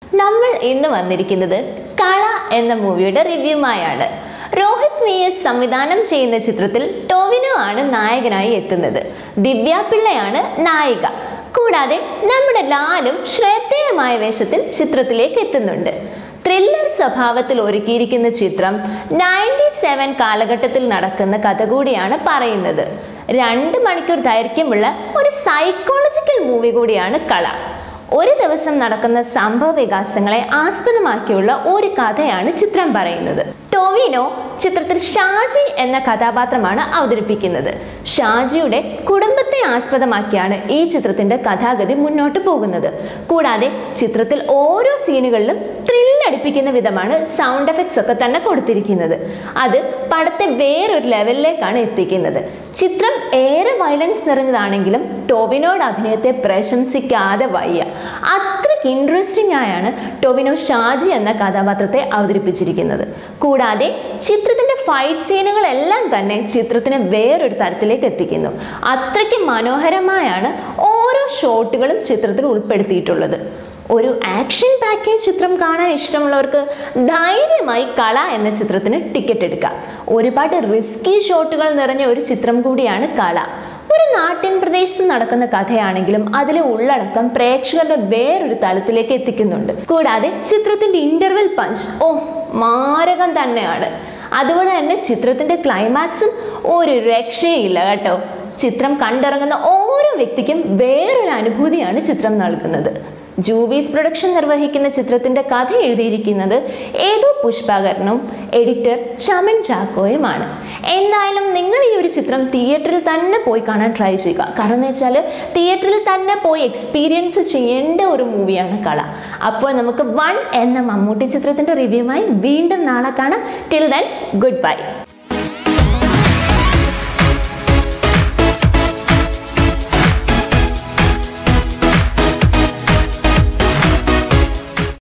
നമ്മൾ ഇന്ന് വന്നിരിക്കുന്നത് കള എന്ന മൂവിയുടെ റിവ്യൂമായാണ് രോഹിത് വി എസ് സംവിധാനം ചെയ്യുന്ന ചിത്രത്തിൽ ടോവിനോ ആണ് നായകനായി എത്തുന്നത് ദിവ്യ പിള്ളയാണ് നായിക കൂടാതെ നമ്മുടെ ലാലും ശ്രദ്ധേയമായ വേഷത്തിൽ ചിത്രത്തിലേക്ക് എത്തുന്നുണ്ട് ത്രില്ലർ സ്വഭാവത്തിൽ ഒരുക്കിയിരിക്കുന്ന ചിത്രം നയൻറ്റി സെവൻ കാലഘട്ടത്തിൽ നടക്കുന്ന കഥ കൂടിയാണ് പറയുന്നത് രണ്ട് മണിക്കൂർ ദൈർഘ്യമുള്ള ഒരു സൈക്കോളജിക്കൽ മൂവി കൂടിയാണ് കള ഒരു ദിവസം നടക്കുന്ന സംഭവ വികാസങ്ങളെ ആസ്പദമാക്കിയുള്ള ഒരു കഥയാണ് ചിത്രം പറയുന്നത് ടോവിനോ ചിത്രത്തിൽ ഷാജി എന്ന കഥാപാത്രമാണ് അവതരിപ്പിക്കുന്നത് ഷാജിയുടെ കുടുംബത്തെ ആസ്പദമാക്കിയാണ് ഈ ചിത്രത്തിന്റെ കഥാഗതി മുന്നോട്ട് പോകുന്നത് കൂടാതെ ചിത്രത്തിൽ ഓരോ സീനുകളിലും ത്രില്ലടിപ്പിക്കുന്ന വിധമാണ് സൗണ്ട് എഫക്ട്സ് ഒക്കെ തന്നെ കൊടുത്തിരിക്കുന്നത് അത് പടത്തെ വേറൊരു ലെവലിലേക്കാണ് എത്തിക്കുന്നത് ചിത്രം ഏറെ വയലൻസ് നിറഞ്ഞതാണെങ്കിലും ടോവിനോയുടെ അഭിനയത്തെ പ്രശംസിക്കാതെ വയ്യ അത്രയ്ക്ക് ഇൻട്രസ്റ്റിംഗ് ആയാണ് ടൊവിനോ ഷാജി എന്ന കഥാപാത്രത്തെ അവതരിപ്പിച്ചിരിക്കുന്നത് കൂടാതെ ചിത്രത്തിന്റെ ഫൈറ്റ് സീനുകളെല്ലാം തന്നെ ചിത്രത്തിനെ വേറൊരു തരത്തിലേക്ക് എത്തിക്കുന്നു അത്രയ്ക്ക് മനോഹരമായാണ് ഓരോ ഷോട്ടുകളും ചിത്രത്തിൽ ഉൾപ്പെടുത്തിയിട്ടുള്ളത് ഒരു ആക്ഷൻ പാക്കേജ് ചിത്രം കാണാൻ ഇഷ്ടമുള്ളവർക്ക് ധൈര്യമായി കള എന്ന ചിത്രത്തിന് ടിക്കറ്റ് എടുക്കാം ഒരുപാട് റിസ്കി ഷോട്ടുകൾ നിറഞ്ഞ ഒരു ചിത്രം കൂടിയാണ് കള ഒരു നാട്ടിൻ പ്രദേശത്ത് നടക്കുന്ന കഥയാണെങ്കിലും അതിലെ ഉള്ളടക്കം പ്രേക്ഷകരുടെ വേറൊരു തലത്തിലേക്ക് എത്തിക്കുന്നുണ്ട് കൂടാതെ ചിത്രത്തിന്റെ ഇന്റർവെൽ പഞ്ച് ഓ മാരകം തന്നെയാണ് അതുപോലെ തന്നെ ചിത്രത്തിന്റെ ക്ലൈമാക്സും ഒരു രക്ഷയില്ല കേട്ടോ ചിത്രം കണ്ടിറങ്ങുന്ന ഓരോ വ്യക്തിക്കും വേറൊരു അനുഭൂതിയാണ് ചിത്രം നൽകുന്നത് ജൂവീസ് പ്രൊഡക്ഷൻ നിർവഹിക്കുന്ന ചിത്രത്തിന്റെ കഥ എഴുതിയിരിക്കുന്നത് ഏതോ പുഷ്പാകരനും എഡിറ്റർ ചമൻ ചാക്കോയുമാണ് എന്തായാലും നിങ്ങൾ ഈ ഒരു ചിത്രം തിയേറ്ററിൽ തന്നെ പോയി കാണാൻ ട്രൈ ചെയ്യുക കാരണം എന്ന് വെച്ചാൽ തിയേറ്ററിൽ തന്നെ പോയി എക്സ്പീരിയൻസ് ചെയ്യേണ്ട ഒരു മൂവിയാണ് കള അപ്പോൾ നമുക്ക് വൺ എന്ന മമ്മൂട്ടി ചിത്രത്തിന്റെ റിവ്യൂമായി വീണ്ടും നാളെ കാണാം ടിൽ ദെൻ ഗുഡ് ബൈ